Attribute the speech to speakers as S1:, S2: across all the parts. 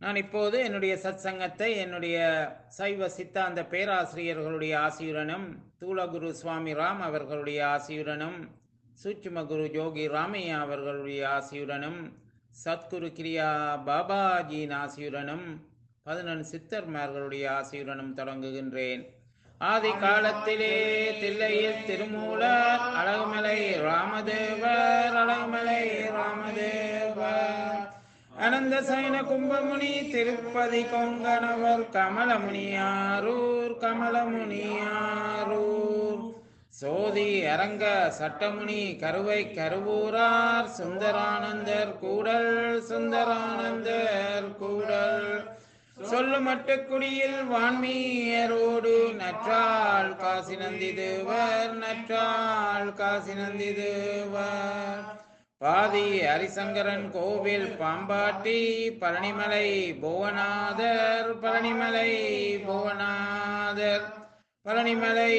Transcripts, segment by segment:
S1: நான் இப்போது என்னுடைய சத்சங்கத்தை என்னுடைய சைவ சித்தாந்த பேராசிரியர்களுடைய ஆசியுடனும் தூளகுரு சுவாமி ராம் அவர்களுடைய ஆசியுடனும் சூட்சும குரு ஜோகி ராமையா அவர்களுடைய ஆசியுடனும் சத்குரு கிரியா பாபாஜியின் ஆசியுடனும் பதினொன்று சித்தர்மார்களுடைய ஆசியுடனும் தொடங்குகின்றேன் ஆதி காலத்திலே தில்லையில் திருமூலர் அழகுமலை ராமதேவர் அழகுமலை ராமதேவர் அனந்த சைன கும்பமுனி திருப்பதி கொங்கணவர் கமலமுனியாரூர் கமலமுனியாரூர் சோதி அரங்க சட்டமுனி கருவை கருவூரார் சுந்தரானந்தர் கூடல் சுந்தரானந்தர் கூடல் சொல்லு மட்டுக்குடியில் வான்மீயரோடு நற்றாள் காசி நந்தி தேவர் நற்றாள் காசி நந்தி தேவர் பாதி ஹரிசங்கரன் கோவில் பாம்பாட்டி பழனிமலை புவனாதர் பழனிமலை புவனாதர் பழனிமலை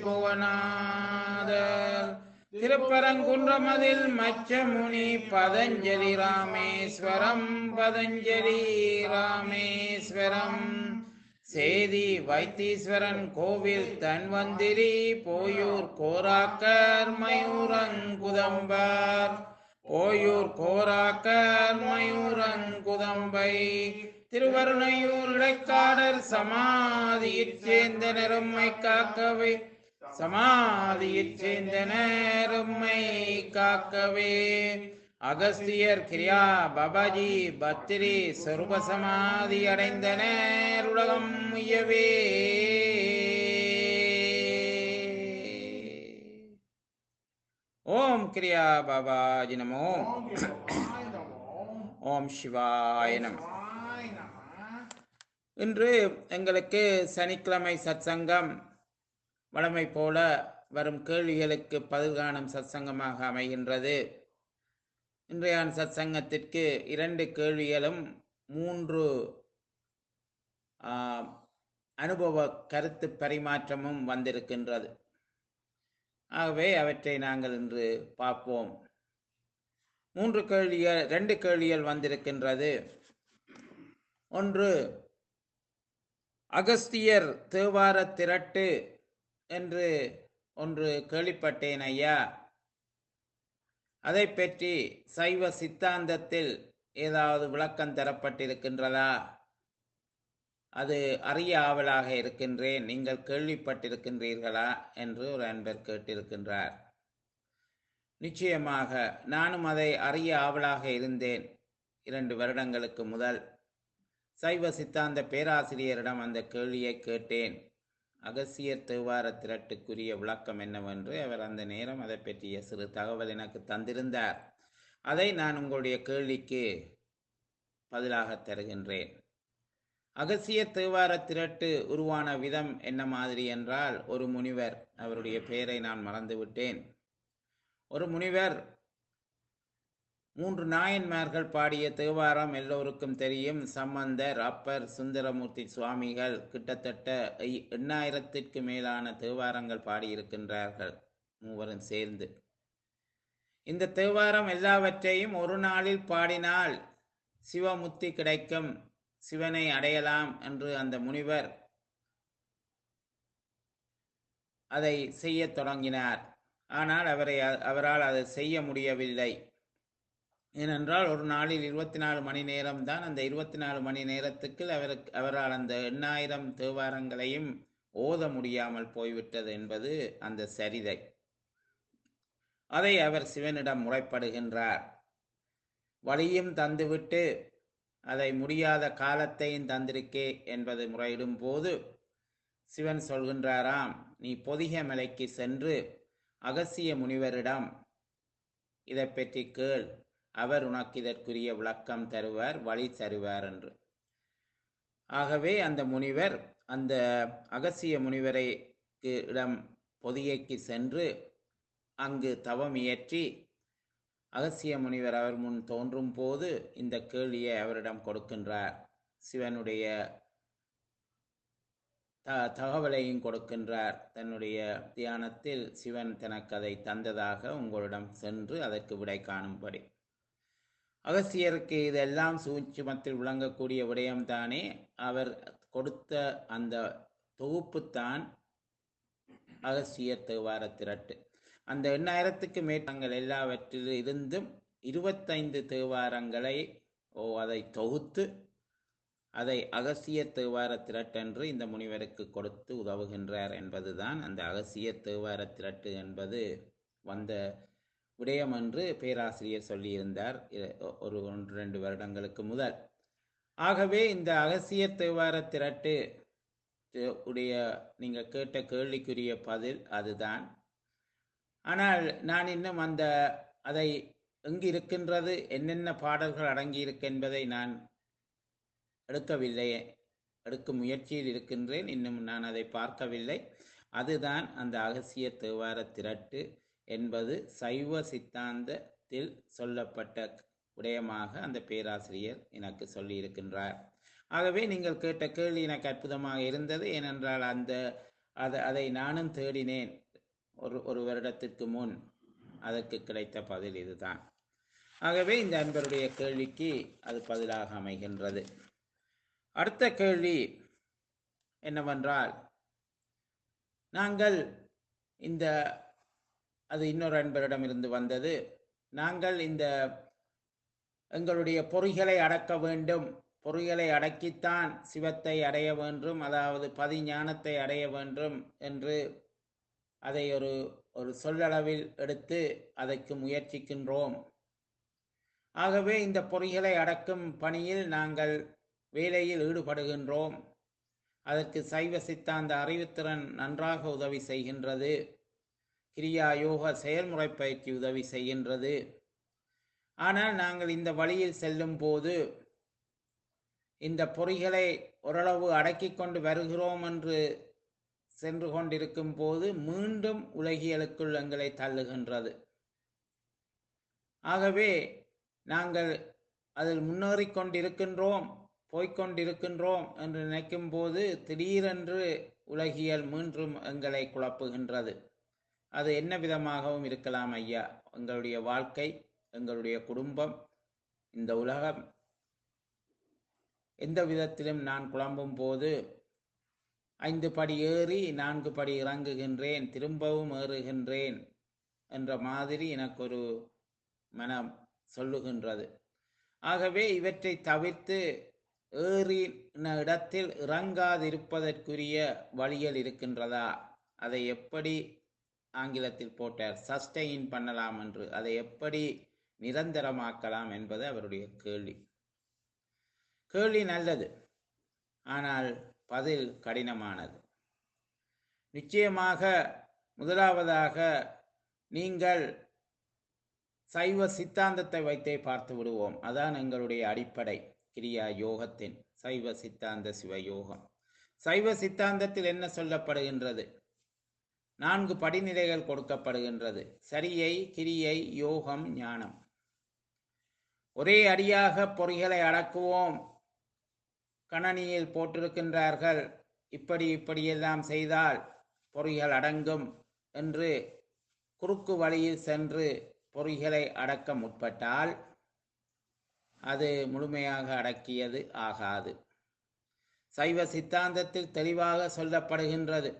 S1: புவனாதர் திருப்பரங்குன்றமதில் மச்சமுனி பதஞ்சலி ராமேஸ்வரம் பதஞ்சலி ராமேஸ்வரம் சேதி வைத்தீஸ்வரன் கோவில் தன்வந்திரி போயூர் கோராக்கர் மயூரங்குதம்பர் ஓயூர் கோராக்கர் மயூரங்குதம்பை திருவருணையூர் இடைக்காடர் சமாதியிற் சேர்ந்த நெரும்மை காக்கவே சமாதியிற் சேர்ந்த நேரும்மை காக்கவே அகஸ்தியர் கிரியா பபாஜி பத்திரி சொருப சமாதி அடைந்த நேருலகம் உய்யவே ஓம் கிரியா பாபாஜி நமோ
S2: ஓம் சிவாய நமோ
S1: ஓம் சிவாய நம
S2: சிவாய நம
S1: இன்று எங்களுக்கு சனிக்கிழமை சத்சங்கம் வழமை போல வரும் கேள்விகளுக்கு பதில் காணும் சத்சங்கமாக அமைகின்றது இன்றைய சத்சங்கத்திற்கு இரண்டு கேள்விகளும் மூன்று ஆ, அனுபவ கருத்து பரிமாற்றமும் வந்திருக்கின்றது ஆகவே அவற்றை நாங்கள் இன்று பார்ப்போம் மூன்று கேள்விகள் ரெண்டு கேள்விகள் வந்திருக்கின்றது ஒன்று அகஸ்தியர் தேவார திரட்டு என்று ஒன்று கேள்விப்பட்டேன் ஐயா அதை பற்றி சைவ சித்தாந்தத்தில் ஏதாவது விளக்கம் தரப்பட்டிருக்கின்றதா அது அறிய ஆவலாக இருக்கின்றேன் நீங்கள் கேள்விப்பட்டிருக்கின்றீர்களா என்று ஒரு அன்பர் கேட்டிருக்கின்றார் நிச்சயமாக நானும் அதை அறிய ஆவலாக இருந்தேன் இரண்டு வருடங்களுக்கு முதல் சைவ சித்தாந்த பேராசிரியரிடம் அந்த கேள்வியை கேட்டேன் அகசியர் தேவார திரட்டுக்குரிய விளக்கம் என்னவென்று அவர் அந்த நேரம் அதை பற்றிய சிறு தகவல் எனக்கு தந்திருந்தார் அதை நான் உங்களுடைய கேள்விக்கு பதிலாக தருகின்றேன் அகசிய தேவார திரட்டு உருவான விதம் என்ன மாதிரி என்றால் ஒரு முனிவர் அவருடைய பெயரை நான் மறந்துவிட்டேன் ஒரு முனிவர் மூன்று நாயன்மார்கள் பாடிய தேவாரம் எல்லோருக்கும் தெரியும் சம்பந்தர் அப்பர் சுந்தரமூர்த்தி சுவாமிகள் கிட்டத்தட்ட ஐ- எண்ணாயிரத்திற்கு மேலான தேவாரங்கள் பாடியிருக்கின்றார்கள் மூவரும் சேர்ந்து இந்த தேவாரம் எல்லாவற்றையும் ஒரு நாளில் பாடினால் சிவமுத்தி கிடைக்கும் சிவனை அடையலாம் என்று அந்த முனிவர் அதை செய்யத் தொடங்கினார் ஆனால் அவரை அவரால் அதை செய்ய முடியவில்லை ஏனென்றால் ஒரு நாளில் இருபத்தி நாலு மணி நேரம் தான் அந்த இருபத்தி நாலு மணி நேரத்துக்கு அவருக்கு அவரால் அந்த எண்ணாயிரம் தேவாரங்களையும் ஓத முடியாமல் போய்விட்டது என்பது அந்த சரிதை அதை அவர் சிவனிடம் முறைப்படுகின்றார் வழியும் தந்துவிட்டு அதை முடியாத காலத்தையும் தந்திருக்கே என்பது முறையிடும் போது சிவன் சொல்கின்றாராம் நீ பொதிக மலைக்கு சென்று அகசிய முனிவரிடம் இதை பற்றி கேள் அவர் உனக்கு இதற்குரிய விளக்கம் தருவார் வழி தருவார் என்று ஆகவே அந்த முனிவர் அந்த அகசிய முனிவரை இடம் பொதிகைக்கு சென்று அங்கு தவம் இயற்றி அகசிய முனிவர் அவர் முன் தோன்றும் போது இந்த கேள்வியை அவரிடம் கொடுக்கின்றார் சிவனுடைய த தகவலையும் கொடுக்கின்றார் தன்னுடைய தியானத்தில் சிவன் தனக்கு அதை தந்ததாக உங்களிடம் சென்று அதற்கு விடை காணும்படி அகசியருக்கு இதெல்லாம் சூட்சுமத்தில் விளங்கக்கூடிய விடயம்தானே அவர் கொடுத்த அந்த தொகுப்புத்தான் அகசிய தேவார திரட்டு அந்த எண்ணாயிரத்துக்கு மேற்பங்கள் எல்லாவற்றில் இருந்தும் இருபத்தைந்து தேவாரங்களை ஓ அதை தொகுத்து அதை அகசிய தேவார திரட்டென்று இந்த முனிவருக்கு கொடுத்து உதவுகின்றார் என்பதுதான் அந்த அகசிய தேவார திரட்டு என்பது வந்த விடயம் என்று பேராசிரியர் சொல்லியிருந்தார் இ- ஒரு ஒன்று ரெண்டு வருடங்களுக்கு முதல் ஆகவே இந்த அகசிய தேவார திரட்டு து- உடைய நீங்க கேட்ட கேள்விக்குரிய பதில் அதுதான் ஆனால் நான் இன்னும் அந்த அதை எங்கு இருக்கின்றது என்னென்ன பாடல்கள் அடங்கி இருக்கு என்பதை நான் எடுக்கவில்லை எடுக்கும் முயற்சியில் இருக்கின்றேன் இன்னும் நான் அதை பார்க்கவில்லை அதுதான் அந்த அகசிய தேவார திரட்டு என்பது சைவ சித்தாந்தத்தில் சொல்லப்பட்ட விடயமாக அந்த பேராசிரியர் எனக்கு சொல்லியிருக்கின்றார் ஆகவே நீங்கள் கேட்ட கேள்வி எனக்கு அற்புதமாக இருந்தது ஏனென்றால் அந்த அதை அதை நானும் தேடினேன் ஒரு ஒரு வருடத்திற்கு முன் அதற்கு கிடைத்த பதில் இதுதான் ஆகவே இந்த அன்பருடைய கேள்விக்கு அது பதிலாக அமைகின்றது அடுத்த கேள்வி என்னவென்றால் நாங்கள் இந்த அது இன்னொரு அன்பரிடமிருந்து வந்தது நாங்கள் இந்த எங்களுடைய பொறிகளை அடக்க வேண்டும் பொறிகளை அடக்கித்தான் சிவத்தை அடைய வேண்டும் அதாவது பதிஞானத்தை அடைய வேண்டும் என்று அதை ஒரு ஒரு சொல்லளவில் எடுத்து அதற்கு முயற்சிக்கின்றோம் ஆகவே இந்த பொறிகளை அடக்கும் பணியில் நாங்கள் வேலையில் ஈடுபடுகின்றோம் அதற்கு சைவ சித்தாந்த அறிவுத்திறன் நன்றாக உதவி செய்கின்றது கிரியா யோக செயல்முறை பயிற்சி உதவி செய்கின்றது ஆனால் நாங்கள் இந்த வழியில் செல்லும் போது இந்த பொறிகளை ஓரளவு அடக்கிக் கொண்டு வருகிறோம் என்று சென்று கொண்டிருக்கும் போது மீண்டும் உலகியலுக்குள் எங்களை தள்ளுகின்றது ஆகவே நாங்கள் அதில் முன்னேறிக் கொண்டிருக்கின்றோம் போய்க்கொண்டிருக்கின்றோம் என்று நினைக்கும் போது திடீரென்று உலகியல் மீண்டும் எங்களை குழப்புகின்றது அது என்ன விதமாகவும் இருக்கலாம் ஐயா எங்களுடைய வாழ்க்கை எங்களுடைய குடும்பம் இந்த உலகம் எந்த விதத்திலும் நான் குழம்பும் போது ஐந்து படி ஏறி நான்கு படி இறங்குகின்றேன் திரும்பவும் ஏறுகின்றேன் என்ற மாதிரி எனக்கு ஒரு மனம் சொல்லுகின்றது ஆகவே இவற்றை தவிர்த்து ஏறின இடத்தில் இறங்காதிருப்பதற்குரிய வழிகள் இருக்கின்றதா அதை எப்படி ஆங்கிலத்தில் போட்டார் சஸ்டெயின் பண்ணலாம் என்று அதை எப்படி நிரந்தரமாக்கலாம் என்பது அவருடைய கேள்வி கேள்வி நல்லது ஆனால் பதில் கடினமானது நிச்சயமாக முதலாவதாக நீங்கள் சைவ சித்தாந்தத்தை வைத்தே பார்த்து விடுவோம் அதான் எங்களுடைய அடிப்படை கிரியா யோகத்தின் சைவ சித்தாந்த சிவயோகம் சைவ சித்தாந்தத்தில் என்ன சொல்லப்படுகின்றது நான்கு படிநிலைகள் கொடுக்கப்படுகின்றது சரியை கிரியை யோகம் ஞானம் ஒரே அடியாக பொறிகளை அடக்குவோம் கணனியில் போட்டிருக்கின்றார்கள் இப்படி இப்படியெல்லாம் செய்தால் பொறிகள் அடங்கும் என்று குறுக்கு வழியில் சென்று பொறிகளை அடக்க முற்பட்டால் அது முழுமையாக அடக்கியது ஆகாது சைவ சித்தாந்தத்தில் தெளிவாக சொல்லப்படுகின்றது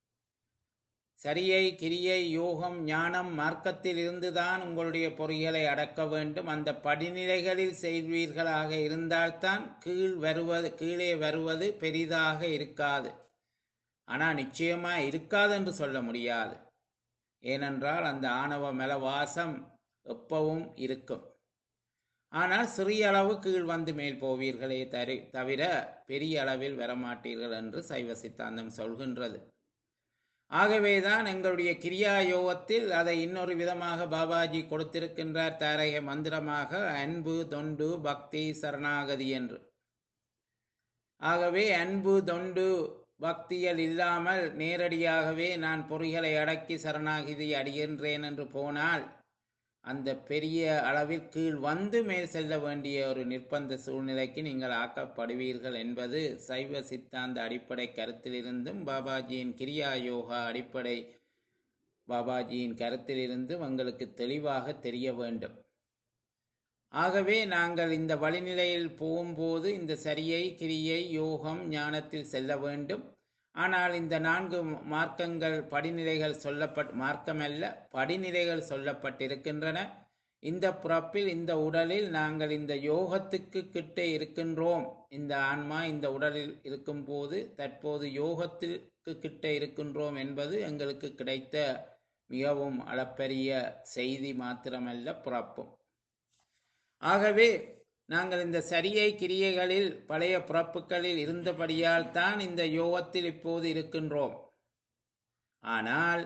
S1: சரியை கிரியை யோகம் ஞானம் மார்க்கத்தில் இருந்துதான் உங்களுடைய பொறிகளை அடக்க வேண்டும் அந்த படிநிலைகளில் செய்வீர்களாக இருந்தால்தான் கீழ் வருவது கீழே வருவது பெரிதாக இருக்காது ஆனால் நிச்சயமா இருக்காது என்று சொல்ல முடியாது ஏனென்றால் அந்த ஆணவ மலவாசம் எப்பவும் இருக்கும் ஆனால் சிறிய அளவு கீழ் வந்து மேல் போவீர்களே தரி தவிர பெரிய அளவில் வரமாட்டீர்கள் என்று சைவ சித்தாந்தம் சொல்கின்றது ஆகவேதான் எங்களுடைய கிரியா யோகத்தில் அதை இன்னொரு விதமாக பாபாஜி கொடுத்திருக்கின்றார் தாரக மந்திரமாக அன்பு தொண்டு பக்தி சரணாகதி என்று ஆகவே அன்பு தொண்டு பக்தியல் இல்லாமல் நேரடியாகவே நான் பொறிகளை அடக்கி சரணாகிதி அடைகின்றேன் என்று போனால் அந்த பெரிய அளவில் கீழ் வந்து மேல் செல்ல வேண்டிய ஒரு நிர்பந்த சூழ்நிலைக்கு நீங்கள் ஆக்கப்படுவீர்கள் என்பது சைவ சித்தாந்த அடிப்படை கருத்திலிருந்தும் பாபாஜியின் கிரியா யோகா அடிப்படை பாபாஜியின் கருத்திலிருந்தும் உங்களுக்கு தெளிவாக தெரிய வேண்டும் ஆகவே நாங்கள் இந்த வழிநிலையில் போகும்போது இந்த சரியை கிரியை யோகம் ஞானத்தில் செல்ல வேண்டும் ஆனால் இந்த நான்கு மார்க்கங்கள் படிநிலைகள் சொல்லப்பட் மார்க்கமல்ல படிநிலைகள் சொல்லப்பட்டிருக்கின்றன இந்த பிறப்பில் இந்த உடலில் நாங்கள் இந்த யோகத்துக்கு கிட்டே இருக்கின்றோம் இந்த ஆன்மா இந்த உடலில் இருக்கும்போது தற்போது யோகத்திற்கு கிட்ட இருக்கின்றோம் என்பது எங்களுக்கு கிடைத்த மிகவும் அளப்பரிய செய்தி மாத்திரமல்ல பிறப்பும் ஆகவே நாங்கள் இந்த சரியை கிரியைகளில் பழைய பிறப்புகளில் இருந்தபடியால் தான் இந்த யோகத்தில் இப்போது இருக்கின்றோம் ஆனால்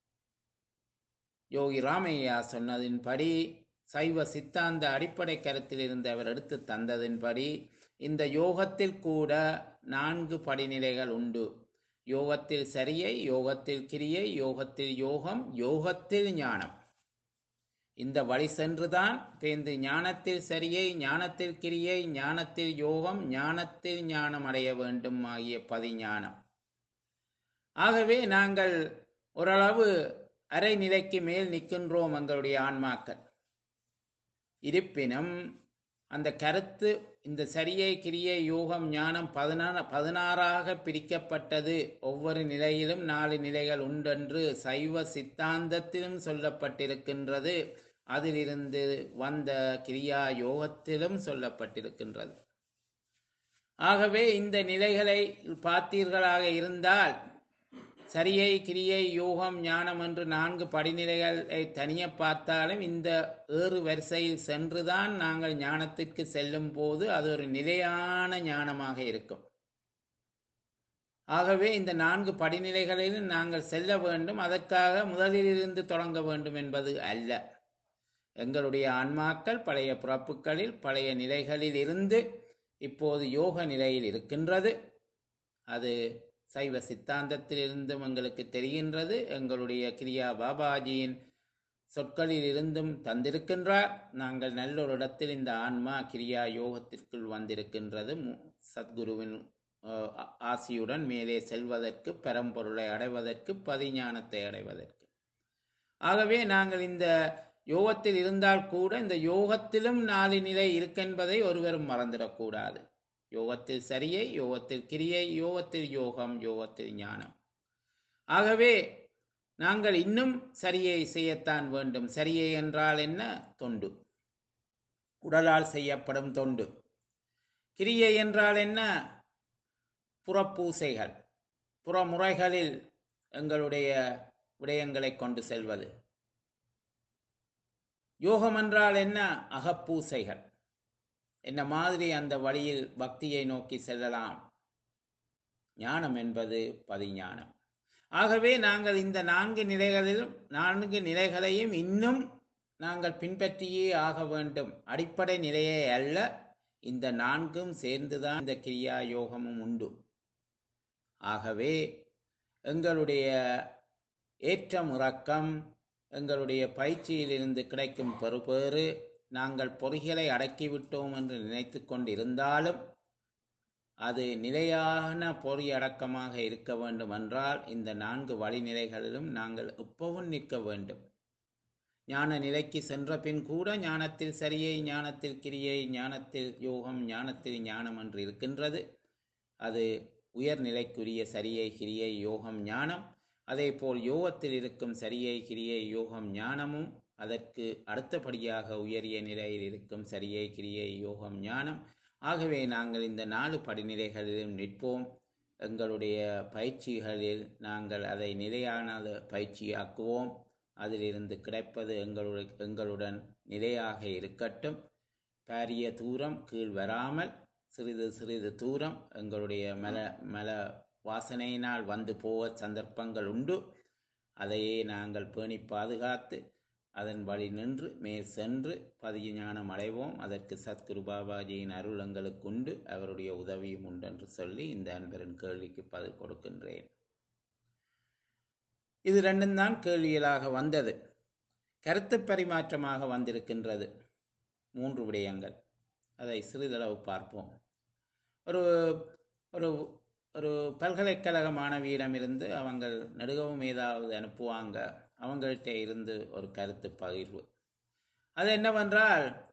S1: யோகி ராமையா சொன்னதின்படி சைவ சித்தாந்த அடிப்படை கருத்தில் இருந்து அவர் எடுத்து தந்ததின்படி இந்த யோகத்தில் கூட நான்கு படிநிலைகள் உண்டு யோகத்தில் சரியை யோகத்தில் கிரியை யோகத்தில் யோகம் யோகத்தில் ஞானம் இந்த வழி சென்றுதான் பேந்து ஞானத்தில் சரியை ஞானத்தில் கிரியை ஞானத்தில் யோகம் ஞானத்தில் ஞானம் அடைய வேண்டும் ஆகிய பதிஞானம் ஆகவே நாங்கள் ஓரளவு அரை நிலைக்கு மேல் நிற்கின்றோம் எங்களுடைய ஆன்மாக்கள் இருப்பினும் அந்த கருத்து இந்த சரியை கிரியை யோகம் ஞானம் பதினாறு பதினாறாக பிரிக்கப்பட்டது ஒவ்வொரு நிலையிலும் நாலு நிலைகள் உண்டென்று சைவ சித்தாந்தத்திலும் சொல்லப்பட்டிருக்கின்றது அதிலிருந்து வந்த கிரியா யோகத்திலும் சொல்லப்பட்டிருக்கின்றது ஆகவே இந்த நிலைகளை பார்த்தீர்களாக இருந்தால் சரியை கிரியை யோகம் ஞானம் என்று நான்கு படிநிலைகளை தனியே பார்த்தாலும் இந்த ஏறு வரிசையில் சென்றுதான் நாங்கள் ஞானத்திற்கு செல்லும் போது அது ஒரு நிலையான ஞானமாக இருக்கும் ஆகவே இந்த நான்கு படிநிலைகளிலும் நாங்கள் செல்ல வேண்டும் அதற்காக முதலிலிருந்து தொடங்க வேண்டும் என்பது அல்ல எங்களுடைய ஆன்மாக்கள் பழைய பிறப்புகளில் பழைய நிலைகளில் இருந்து இப்போது யோக நிலையில் இருக்கின்றது அது சைவ சித்தாந்தத்திலிருந்தும் எங்களுக்கு தெரிகின்றது எங்களுடைய கிரியா பாபாஜியின் சொற்களில் இருந்தும் தந்திருக்கின்றார் நாங்கள் நல்ல ஒரு இடத்தில் இந்த ஆன்மா கிரியா யோகத்திற்குள் வந்திருக்கின்றது மு- சத்குருவின் அஹ், ஆ- ஆசியுடன் மேலே செல்வதற்கு பரம்பொருளை அடைவதற்கு பதிஞானத்தை அடைவதற்கு ஆகவே நாங்கள் இந்த யோகத்தில் இருந்தால் கூட இந்த யோகத்திலும் நாலு நிலை இருக்கென்பதை ஒருவரும் மறந்துடக்கூடாது யோகத்தில் சரியை யோகத்தில் கிரியை யோகத்தில் யோகம் யோகத்தில் ஞானம் ஆகவே நாங்கள் இன்னும் சரியை செய்யத்தான் வேண்டும் சரியை என்றால் என்ன தொண்டு உடலால் செய்யப்படும் தொண்டு கிரியை என்றால் என்ன புறப்பூசைகள் புறமுறைகளில் எங்களுடைய விடயங்களை கொண்டு செல்வது யோகம் என்றால் என்ன அகப்பூசைகள் என்ன மாதிரி அந்த வழியில் பக்தியை நோக்கி செல்லலாம் ஞானம் என்பது பதிஞானம் ஆகவே நாங்கள் இந்த நான்கு நிலைகளிலும் நான்கு நிலைகளையும் இன்னும் நாங்கள் பின்பற்றியே ஆக வேண்டும் அடிப்படை நிலையே அல்ல இந்த நான்கும் சேர்ந்துதான் இந்த கிரியா யோகமும் உண்டு ஆகவே எங்களுடைய ஏற்றம் இறக்கம் எங்களுடைய பயிற்சியிலிருந்து கிடைக்கும் பெறுபேறு நாங்கள் பொறிகளை அடக்கிவிட்டோம் என்று நினைத்து கொண்டிருந்தாலும் அது நிலையான பொறி அடக்கமாக இருக்க வேண்டும் என்றால் இந்த நான்கு வழிநிலைகளிலும் நாங்கள் எப்பவும் நிற்க வேண்டும் ஞான நிலைக்கு சென்ற பின் கூட ஞானத்தில் சரியை ஞானத்தில் கிரியை ஞானத்தில் யோகம் ஞானத்தில் ஞானம் என்று இருக்கின்றது அது உயர்நிலைக்குரிய சரியை கிரியை யோகம் ஞானம் அதே போல் யோகத்தில் இருக்கும் சரியை கிரியை யோகம் ஞானமும் அதற்கு அடுத்தபடியாக உயரிய நிலையில் இருக்கும் சரியை கிரியை யோகம் ஞானம் ஆகவே நாங்கள் இந்த நாலு படிநிலைகளிலும் நிற்போம் எங்களுடைய பயிற்சிகளில் நாங்கள் அதை நிலையான பயிற்சியாக்குவோம் அதிலிருந்து கிடைப்பது எங்களுடைய எங்களுடன் நிலையாக இருக்கட்டும் பாரிய தூரம் கீழ் வராமல் சிறிது சிறிது தூரம் எங்களுடைய மல மல வாசனையினால் வந்து போக சந்தர்ப்பங்கள் உண்டு அதையே நாங்கள் பேணி பாதுகாத்து அதன் வழி நின்று மேல் சென்று பதிய ஞானம் அடைவோம் அதற்கு சத்குரு பாபாஜியின் அருள் எங்களுக்கு உண்டு அவருடைய உதவியும் உண்டு என்று சொல்லி இந்த அன்பரின் கேள்விக்கு பதில் கொடுக்கின்றேன் இது ரெண்டும் தான் கேள்விகளாக வந்தது கருத்து பரிமாற்றமாக வந்திருக்கின்றது மூன்று விடயங்கள் அதை சிறிதளவு பார்ப்போம் ஒரு ஒரு ஒரு பல்கலைக்கழக மாணவியிடமிருந்து அவங்க நெடுகவும் ஏதாவது அனுப்புவாங்க அவங்கள்ட்ட இருந்து ஒரு கருத்து பகிர்வு அது என்னவென்றால்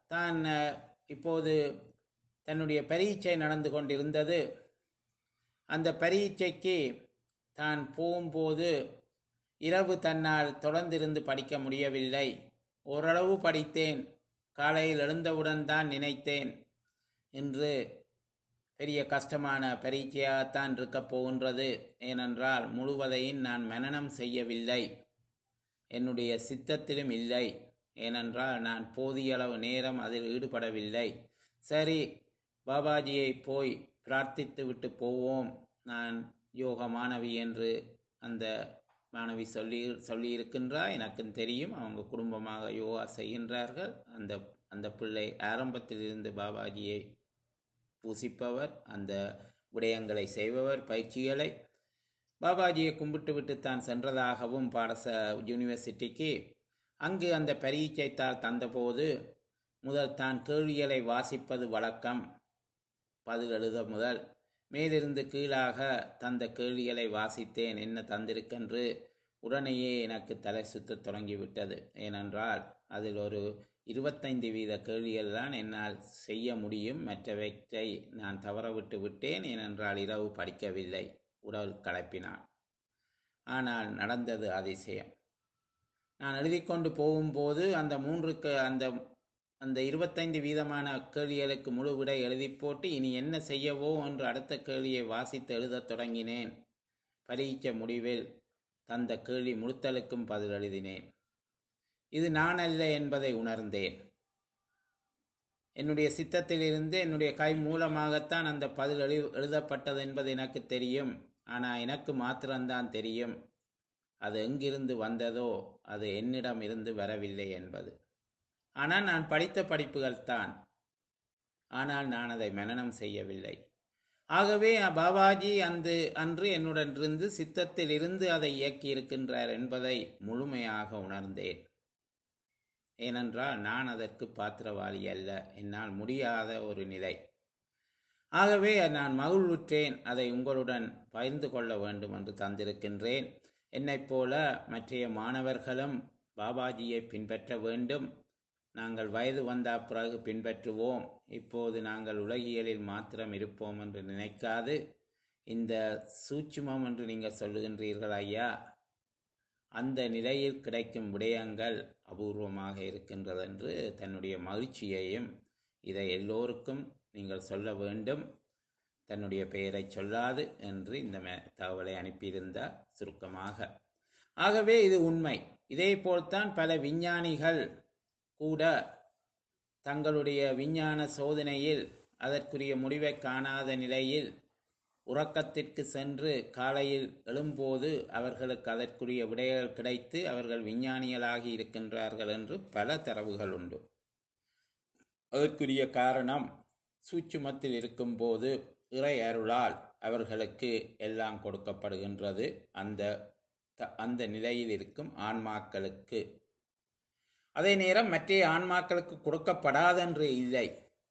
S1: தான் அஹ், இப்போது தன்னுடைய பரீட்சை நடந்து கொண்டிருந்தது அந்த பரீட்சைக்கு தான் போகும்போது இரவு தன்னால் தொடர்ந்திருந்து படிக்க முடியவில்லை ஓரளவு படித்தேன் காலையில் எழுந்தவுடன் தான் நினைத்தேன் இன்று பெரிய கஷ்டமான பரீட்சையாகத்தான் இருக்கப் போகின்றது ஏனென்றால் முழுவதையும் நான் மனனம் செய்யவில்லை என்னுடைய சித்தத்திலும் இல்லை ஏனென்றால் நான் போதிய அளவு நேரம் அதில் ஈடுபடவில்லை சரி பாபாஜியை போய் பிரார்த்தித்து விட்டு போவோம் நான் யோக மாணவி என்று அந்த மாணவி சொல்லி சொல்லியிருக்கின்றார் எனக்கும் தெரியும் அவங்க குடும்பமாக யோகா செய்கின்றார்கள் அந்த அந்த பிள்ளை ஆரம்பத்திலிருந்து பாபாஜியை பூசிப்பவர் அந்த விடயங்களை செய்பவர் பயிற்சிகளை பாபாஜியை கும்பிட்டு விட்டு தான் சென்றதாகவும் பாடச யூனிவர்சிட்டிக்கு அங்கு அந்த பரீட்சை தாள் தந்தபோது முதல் தான் கேள்விகளை வாசிப்பது வழக்கம் பதில் எழுத முதல் மேலிருந்து கீழாக தந்த கேள்விகளை வாசித்தேன் என்ன தந்திருக்கென்று உடனேயே எனக்கு தலை சுத்தத் தொடங்கிவிட்டது ஏனென்றால் அதில் ஒரு இருபத்தைந்து வீத கேள்விகள் தான் என்னால் செய்ய முடியும் மற்றவற்றை நான் தவறவிட்டு விட்டேன் ஏனென்றால் இரவு படிக்கவில்லை உடல் கலப்பினான் ஆனால் நடந்தது அதிசயம் நான் எழுதி கொண்டு போகும்போது அந்த மூன்றுக்கு அந்த அந்த இருபத்தைந்து வீதமான கேள்விகளுக்கு முழு விடை எழுதி போட்டு இனி என்ன செய்யவோ என்று அடுத்த கேள்வியை வாசித்து எழுதத் தொடங்கினேன் பரீட்சை முடிவில் தந்த கேள்வி முழுத்தலுக்கும் பதில் எழுதினேன் இது நான் அல்ல என்பதை உணர்ந்தேன் என்னுடைய சித்தத்திலிருந்து என்னுடைய கை மூலமாகத்தான் அந்த பதில் எழு எழுதப்பட்டது என்பது எனக்கு தெரியும் ஆனால் எனக்கு மாத்திரம்தான் தெரியும் அது எங்கிருந்து வந்ததோ அது என்னிடம் இருந்து வரவில்லை என்பது ஆனால் நான் படித்த படிப்புகள் தான் ஆனால் நான் அதை மனனம் செய்யவில்லை ஆகவே பாபாஜி அந்த அன்று என்னுடன் இருந்து சித்தத்தில் இருந்து அதை இயக்கி இருக்கின்றார் என்பதை முழுமையாக உணர்ந்தேன் ஏனென்றால் நான் அதற்கு பாத்திரவாளி அல்ல என்னால் முடியாத ஒரு நிலை ஆகவே நான் மகிழ்வுற்றேன் அதை உங்களுடன் பகிர்ந்து கொள்ள வேண்டும் என்று தந்திருக்கின்றேன் என்னைப் போல மற்றைய மாணவர்களும் பாபாஜியை பின்பற்ற வேண்டும் நாங்கள் வயது வந்த பிறகு பின்பற்றுவோம் இப்போது நாங்கள் உலகியலில் மாத்திரம் இருப்போம் என்று நினைக்காது இந்த சூட்சுமம் என்று நீங்கள் சொல்லுகின்றீர்கள் ஐயா அந்த நிலையில் கிடைக்கும் விடயங்கள் அபூர்வமாக இருக்கின்றது என்று தன்னுடைய மகிழ்ச்சியையும் இதை எல்லோருக்கும் நீங்கள் சொல்ல வேண்டும் தன்னுடைய பெயரை சொல்லாது என்று இந்த மெ- தகவலை அனுப்பியிருந்தார் சுருக்கமாக ஆகவே இது உண்மை இதே போல்தான் பல விஞ்ஞானிகள் கூட தங்களுடைய விஞ்ஞான சோதனையில் அதற்குரிய முடிவை காணாத நிலையில் உறக்கத்திற்கு சென்று காலையில் எழும்போது அவர்களுக்கு அதற்குரிய விடைகள் கிடைத்து அவர்கள் விஞ்ஞானிகளாகி இருக்கின்றார்கள் என்று பல தரவுகள் உண்டு அதற்குரிய காரணம் சூட்சுமத்தில் இருக்கும்போது இறை அருளால் அவர்களுக்கு எல்லாம் கொடுக்கப்படுகின்றது அந்த த- அந்த நிலையில் இருக்கும் ஆன்மாக்களுக்கு அதே நேரம் மற்ற ஆன்மாக்களுக்கு கொடுக்கப்படாதென்று இல்லை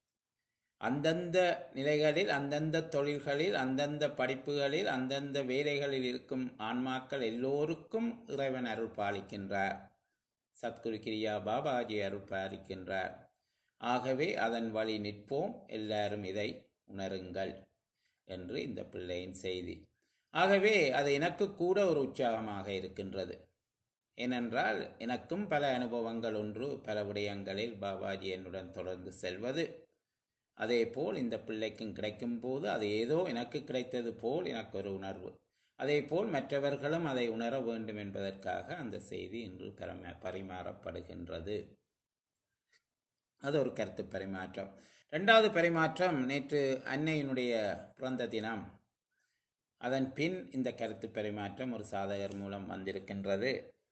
S1: அந்தந்த நிலைகளில் அந்தந்த தொழில்களில் அந்தந்த படிப்புகளில் அந்தந்த வேலைகளில் இருக்கும் ஆன்மாக்கள் எல்லோருக்கும் இறைவன் அருள் பாலிக்கின்றார் சத்குரு கிரியா பாபாஜி அருள் பாலிக்கின்றார் ஆகவே அதன் வழி நிற்போம் எல்லாரும் இதை உணருங்கள் என்று இந்த பிள்ளையின் செய்தி ஆகவே அது எனக்கு கூட ஒரு உற்சாகமாக இருக்கின்றது ஏனென்றால் எனக்கும் பல அனுபவங்கள் ஒன்று பல விடயங்களில் பாபாஜி என்னுடன் தொடர்ந்து செல்வது அதே போல் இந்த பிள்ளைக்கும் கிடைக்கும் போது அது ஏதோ எனக்கு கிடைத்தது போல் எனக்கு ஒரு உணர்வு அதே போல் மற்றவர்களும் அதை உணர வேண்டும் என்பதற்காக அந்த செய்தி இன்று பரம பரிமாறப்படுகின்றது அது ஒரு கருத்து பரிமாற்றம் இரண்டாவது பரிமாற்றம் நேற்று அன்னையினுடைய பிறந்த தினம் அதன் பின் இந்த கருத்து பரிமாற்றம் ஒரு சாதகர் மூலம் வந்திருக்கின்றது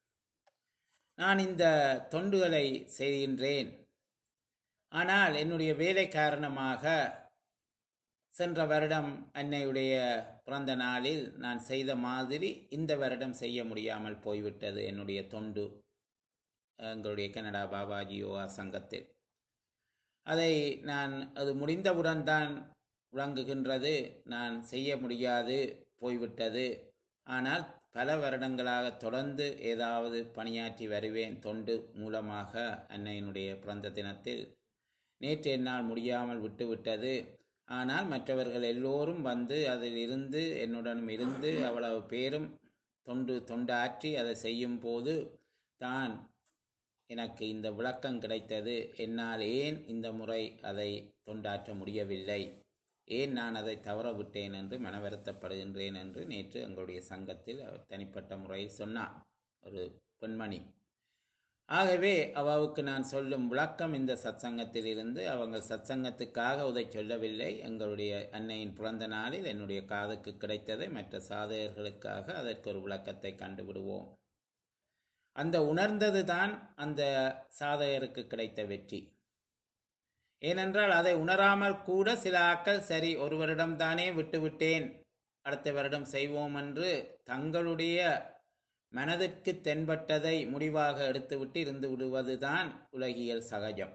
S1: நான் இந்த தொண்டுகளை செய்கின்றேன் ஆனால் என்னுடைய வேலை காரணமாக சென்ற வருடம் அன்னையுடைய பிறந்த நாளில் நான் செய்த மாதிரி இந்த வருடம் செய்ய முடியாமல் போய்விட்டது என்னுடைய தொண்டு எங்களுடைய கனடா பாபாஜி யோகா சங்கத்தில் அதை நான் அது முடிந்தவுடன் தான் விளங்குகின்றது நான் செய்ய முடியாது போய்விட்டது ஆனால் பல வருடங்களாக தொடர்ந்து ஏதாவது பணியாற்றி வருவேன் தொண்டு மூலமாக அன்னையினுடைய பிறந்த தினத்தில் நேற்று என்னால் முடியாமல் விட்டுவிட்டது ஆனால் மற்றவர்கள் எல்லோரும் வந்து அதில் இருந்து என்னுடன் இருந்து அவ்வளவு பேரும் தொண்டு தொண்டாற்றி அதை செய்யும் போது தான் எனக்கு இந்த விளக்கம் கிடைத்தது என்னால் ஏன் இந்த முறை அதை தொண்டாற்ற முடியவில்லை ஏன் நான் அதை தவற விட்டேன் என்று மனவருத்தப்படுகின்றேன் என்று நேற்று எங்களுடைய சங்கத்தில் அவர் தனிப்பட்ட முறையில் சொன்னார் ஒரு பெண்மணி ஆகவே அவாவுக்கு நான் சொல்லும் விளக்கம் இந்த சத்சங்கத்தில் இருந்து அவங்க சத்சங்கத்துக்காக உதை சொல்லவில்லை எங்களுடைய அன்னையின் பிறந்த நாளில் என்னுடைய காதுக்கு கிடைத்ததை மற்ற சாதகர்களுக்காக அதற்கு ஒரு விளக்கத்தை கண்டுவிடுவோம் அந்த உணர்ந்தது தான் அந்த சாதகருக்கு கிடைத்த வெற்றி ஏனென்றால் அதை உணராமல் கூட சில ஆக்கள் சரி ஒரு வருடம் தானே விட்டுவிட்டேன் அடுத்த வருடம் செய்வோம் என்று தங்களுடைய மனதிற்கு தென்பட்டதை முடிவாக எடுத்துவிட்டு இருந்து விடுவதுதான் உலகியல் சகஜம்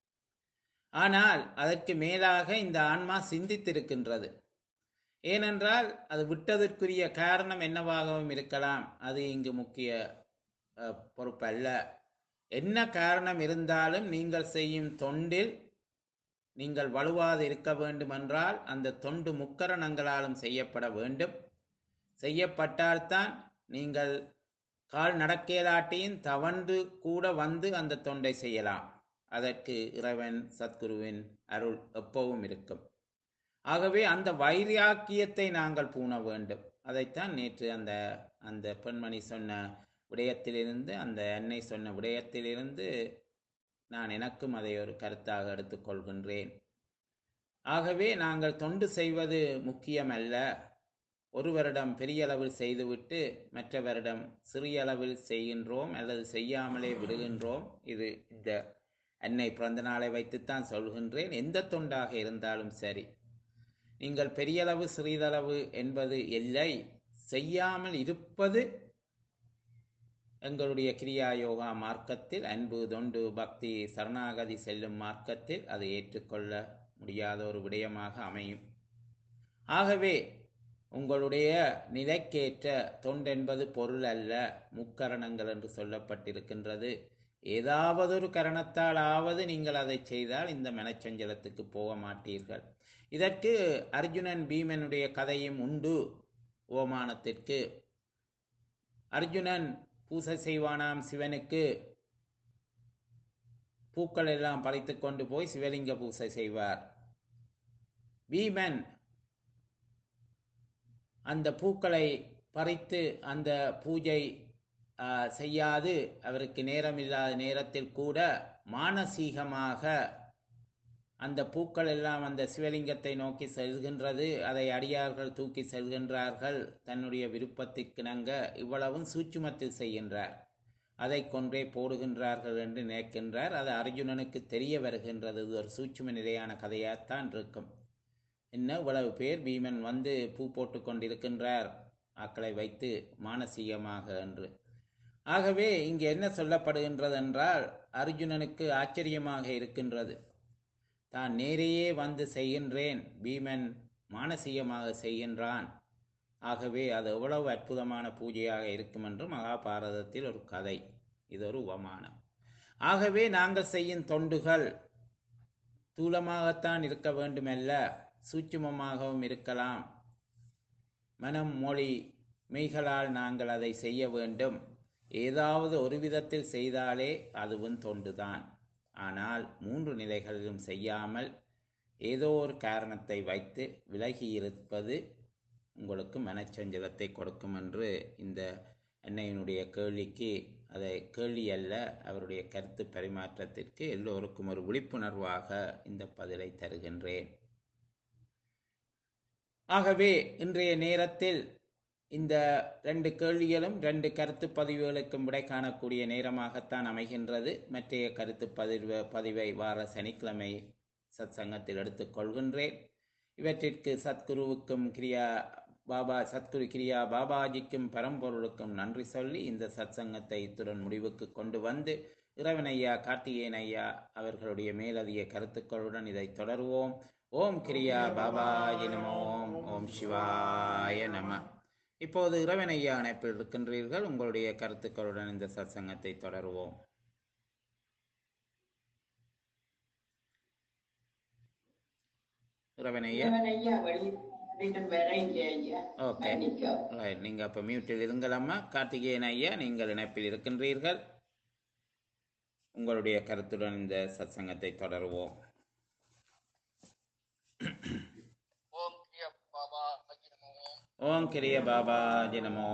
S1: ஆனால் அதற்கு மேலாக இந்த ஆன்மா சிந்தித்திருக்கின்றது ஏனென்றால் அது விட்டதற்குரிய காரணம் என்னவாகவும் இருக்கலாம் அது இங்கு முக்கிய அஹ், பொறுப்பல்ல என்ன காரணம் இருந்தாலும் நீங்கள் செய்யும் தொண்டில் நீங்கள் வலுவாது இருக்க வேண்டுமென்றால் அந்த தொண்டு முக்கரணங்களாலும் செய்யப்பட வேண்டும் செய்யப்பட்டால்தான் நீங்கள் கால் நடக்கேலாட்டியும் தவண்டு கூட வந்து அந்த தொண்டை செய்யலாம் அதற்கு இறைவன் சத்குருவின் அருள் எப்பவும் இருக்கும் ஆகவே அந்த வைராக்கியத்தை நாங்கள் பூண வேண்டும் அதைத்தான் நேற்று அந்த அந்த பெண்மணி சொன்ன விடயத்திலிருந்து அந்த அன்னை சொன்ன விடயத்திலிருந்து நான் எனக்கும் அதை ஒரு கருத்தாக எடுத்துக்கொள்கின்றேன் ஆகவே நாங்கள் தொண்டு செய்வது முக்கியமல்ல ஒரு வருடம் பெரிய அளவில் செய்துவிட்டு மற்ற வருடம் சிறிய அளவில் செய்கின்றோம் அல்லது செய்யாமலே விடுகின்றோம் இது இந்த அன்னை பிறந்த நாளை வைத்துத்தான் சொல்கின்றேன் எந்த தொண்டாக இருந்தாலும் சரி நீங்கள் பெரியளவு சிறிதளவு என்பது இல்லை செய்யாமல் இருப்பது எங்களுடைய கிரியா யோகா மார்க்கத்தில் அன்பு தொண்டு பக்தி சரணாகதி செல்லும் மார்க்கத்தில் அதை ஏற்றுக்கொள்ள முடியாத ஒரு விடயமாக அமையும் ஆகவே உங்களுடைய நிலைக்கேற்ற தொண்டென்பது பொருள் அல்ல முக்கரணங்கள் என்று சொல்லப்பட்டிருக்கின்றது ஏதாவது ஒரு கரணத்தாலாவது நீங்கள் அதை செய்தால் இந்த மனச்சஞ்சலத்துக்கு போக மாட்டீர்கள் இதற்கு அர்ஜுனன் பீமனுடைய கதையும் உண்டு ஓமானத்திற்கு அர்ஜுனன் பூசை செய்வானாம் சிவனுக்கு பூக்கள் எல்லாம் பறித்து கொண்டு போய் சிவலிங்க பூசை செய்வார் பீமன் அந்த பூக்களை பறித்து அந்த பூஜை ஆ, செய்யாது அவருக்கு நேரம் இல்லாத நேரத்தில் கூட மானசீகமாக அந்த பூக்கள் எல்லாம் அந்த சிவலிங்கத்தை நோக்கி செல்கின்றது அதை அடியார்கள் தூக்கி செல்கின்றார்கள் தன்னுடைய விருப்பத்திற்கிணங்க இவ்வளவும் சூட்சுமத்தில் செய்கின்றார் அதை கொன்றே போடுகின்றார்கள் என்று நினைக்கின்றார் அது அர்ஜுனனுக்கு தெரிய வருகின்றது இது ஒரு சூட்சும நிலையான கதையாகத்தான் இருக்கும் என்ன இவ்வளவு பேர் பீமன் வந்து பூ போட்டு கொண்டிருக்கின்றார் ஆக்களை வைத்து மானசீகமாக என்று ஆகவே இங்கு என்ன சொல்லப்படுகின்றது என்றால் அர்ஜுனனுக்கு ஆச்சரியமாக இருக்கின்றது தான் நேரையே வந்து செய்கின்றேன் பீமன் மானசீகமாக செய்கின்றான் ஆகவே அது எவ்வளவு அற்புதமான பூஜையாக இருக்கும் என்று மகாபாரதத்தில் ஒரு கதை இது ஒரு உவமானம் ஆகவே நாங்கள் செய்யும் தொண்டுகள் தூலமாகத்தான் இருக்க வேண்டுமல்ல சூட்சுமமாகவும் இருக்கலாம் மனம் மொழி மெய்களால் நாங்கள் அதை செய்ய வேண்டும் ஏதாவது ஒரு விதத்தில் செய்தாலே அதுவும் தொண்டுதான் ஆனால் மூன்று நிலைகளிலும் செய்யாமல் ஏதோ ஒரு காரணத்தை வைத்து விலகி இருப்பது உங்களுக்கு மனச்சஞ்சலத்தை கொடுக்கும் என்று இந்த அன்னையினுடைய கேள்விக்கு அதை கேள்வி அல்ல அவருடைய கருத்து பரிமாற்றத்திற்கு எல்லோருக்கும் ஒரு விழிப்புணர்வாக இந்த பதிலை தருகின்றேன் ஆகவே இன்றைய நேரத்தில் இந்த ரெண்டு கேள்விகளும் ரெண்டு கருத்து பதிவுகளுக்கும் விடை காணக்கூடிய நேரமாகத்தான் அமைகின்றது மற்றைய கருத்து பதிவு பதிவை வார சனிக்கிழமை சத் சங்கத்தில் எடுத்துக்கொள்கின்றேன் இவற்றிற்கு சத்குருவுக்கும் கிரியா பாபா சத்குரு கிரியா பாபாஜிக்கும் பரம்பொருளுக்கும் நன்றி சொல்லி இந்த சத்சங்கத்தை இத்துடன் முடிவுக்கு கொண்டு வந்து இறைவனையா கார்த்திகேயன் ஐயா அவர்களுடைய மேலதிக கருத்துக்களுடன் இதை தொடருவோம் ஓம் கிரியா பாபாஜி நம ஓம் ஓம் சிவாய நம இப்போது இறைவனையா அணைப்பில் இருக்கின்றீர்கள் உங்களுடைய கருத்துக்களுடன் இந்த சத்சங்கத்தை தொடருவோம் ரவன் ஐயா
S3: இவன் ஐயா வழி ரிட்டன் வேற இல்லையா ஐயா
S1: ஓகே
S3: மன்னிக்கோ
S1: ரைட் நீங்க அப்ப மியூட்டில் இருங்களம்மா கார்த்திகேயன் ஐயா நீங்கள் இணைப்பில் இருக்கின்றீர்கள் உங்களுடைய கருத்துடன் இந்த சத்சங்கத்தை தொடருவோம்
S4: ஓம் கிரிய பாபா நமோ
S1: ஓம் கிரிய பாபா நமோ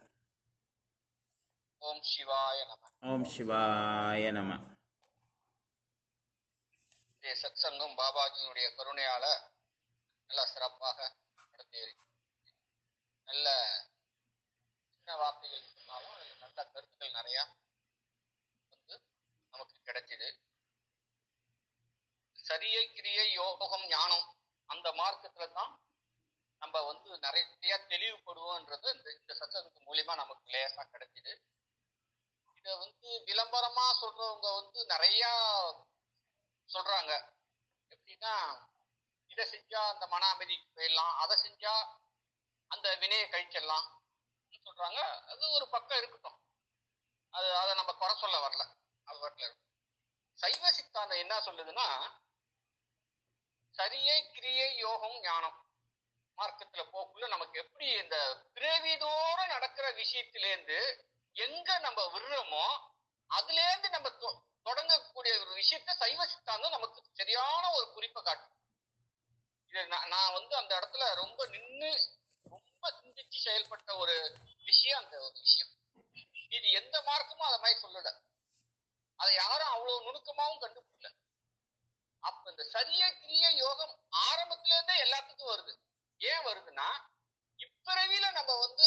S4: ஓம் சிவாய நம
S1: ஓம் சிவாய நம
S4: இந்த சத்சங்கம் பாபாஜியினுடைய கருணையால நல்லா சிறப்பாக நடத்தி நல்ல சின்ன வார்த்தைகள் சொன்னாலும் அதுல நல்ல கருத்துக்கள் நிறைய வந்து நமக்கு கிடைச்சிது சரியை கிரியை யோகம் ஞானம் அந்த மார்க்கத்துல தான் நம்ம வந்து நிறைய தெளிவுபடுவோம்ன்றது இந்த இந்த சத்சங்கத்து மூலியமா நமக்கு லேசா கிடைச்சிது இத வந்து விளம்பரமா சொல்றவங்க வந்து நிறைய சொல்றாங்க எப்படின்னா இதை செஞ்சா அந்த மன அமைதிக்கு போயிடலாம் அதை செஞ்சா அந்த வினையை கழிச்சிடலாம் சொல்றாங்க அது ஒரு பக்கம் இருக்கட்டும் அது அதை நம்ம குறை சொல்ல வரல அது வரல சைவ சித்தாந்தம் என்ன சொல்லுதுன்னா சரியை கிரியை யோகம் ஞானம் மார்க்கத்துல போக்குள்ள நமக்கு எப்படி இந்த பிறவிதோற நடக்கிற விஷயத்திலேருந்து எங்க நம்ம விடுறோமோ அதுல இருந்து நம்ம தொ- தொடங்கக்கூடிய ஒரு விஷயத்த சைவ சித்தாந்தம் நமக்கு சரியான ஒரு குறிப்பை காட்டும் இது நான் நான் வந்து அந்த இடத்துல ரொம்ப நின்னு ரொம்ப சிந்திச்சு செயல்பட்ட ஒரு விஷயம் அந்த ஒரு விஷயம் இது எந்த மார்க்கமும் அதை மாதிரி சொல்லல அதை யாரும் அவ்வளவு நுணுக்கமாவும் கண்டுபிடிக்கல அப்ப இந்த சரிய கிரிய யோகம் ஆரம்பத்துல இருந்தே எல்லாத்துக்கும் வருது ஏன் வருதுன்னா இப்பிறவில நம்ம வந்து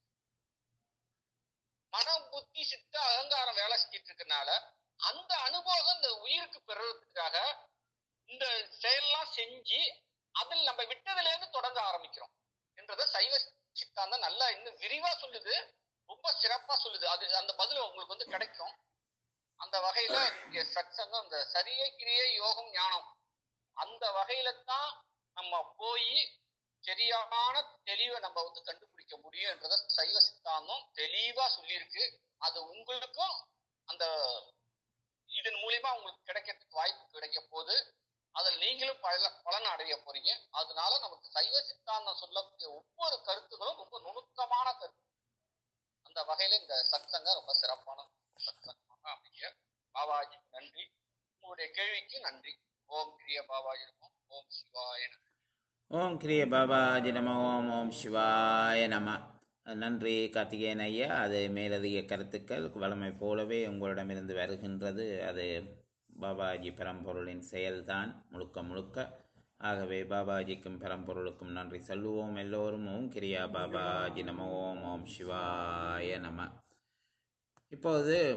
S4: மனம் புத்தி சித்த அகங்காரம் வேலை செஞ்சிட்டு இருக்கனால அந்த அனுபவம் இந்த உயிருக்கு பெறுறதுக்காக இந்த செயல்லாம் செஞ்சு அதில் நம்ம விட்டதுல இருந்து தொடங்க ஆரம்பிக்கிறோம் என்றத சைவ சித்தாந்தம் நல்லா இன்னும் விரிவா சொல்லுது ரொம்ப சிறப்பா சொல்லுது அது அந்த பதில் உங்களுக்கு வந்து கிடைக்கும் அந்த வகையில இங்க சத்சங்கம் இந்த சரிய கிரிய யோகம் ஞானம் அந்த வகையில தான் நம்ம போய் சரியான தெளிவை நம்ம வந்து கண்டுபிடிக்க முடியும்ன்றத சைவ சித்தாந்தம் தெளிவா சொல்லியிருக்கு அது உங்களுக்கும் அந்த இதன் மூலியமா உங்களுக்கு கிடைக்கிறதுக்கு வாய்ப்பு கிடைக்க போகுது அதில் நீங்களும் பல பலன் அடைய போறீங்க அதனால நமக்கு சைவ சித்தாந்தம் சொல்லக்கூடிய ஒவ்வொரு கருத்துகளும் ரொம்ப நுணுக்கமான கருத்து அந்த வகையில இந்த சத்சங்கம் ரொம்ப சிறப்பான சத்சங்கமாக அமைய பாபாஜி நன்றி உங்களுடைய கேள்விக்கு நன்றி ஓம் கிரிய பாபாஜி இருக்கும் ஓம் சிவாய நமः.
S1: ஓம் கிரிய பாபாஜி நம ஓம் ஓம் சிவாய நம நன்றி கார்த்திகேயன் ஐயா அது மேலதிக கருத்துக்கள் வளமை போலவே உங்களிடமிருந்து வருகின்றது அது பாபாஜி பரம்பொருளின் செயல்தான் முழுக்க முழுக்க ஆகவே பாபாஜிக்கும் பரம்பொருளுக்கும் நன்றி சொல்லுவோம் எல்லோரும் ஓம் கிரியா பாபாஜி நம ஓம் ஓம் சிவாய நம இப்போது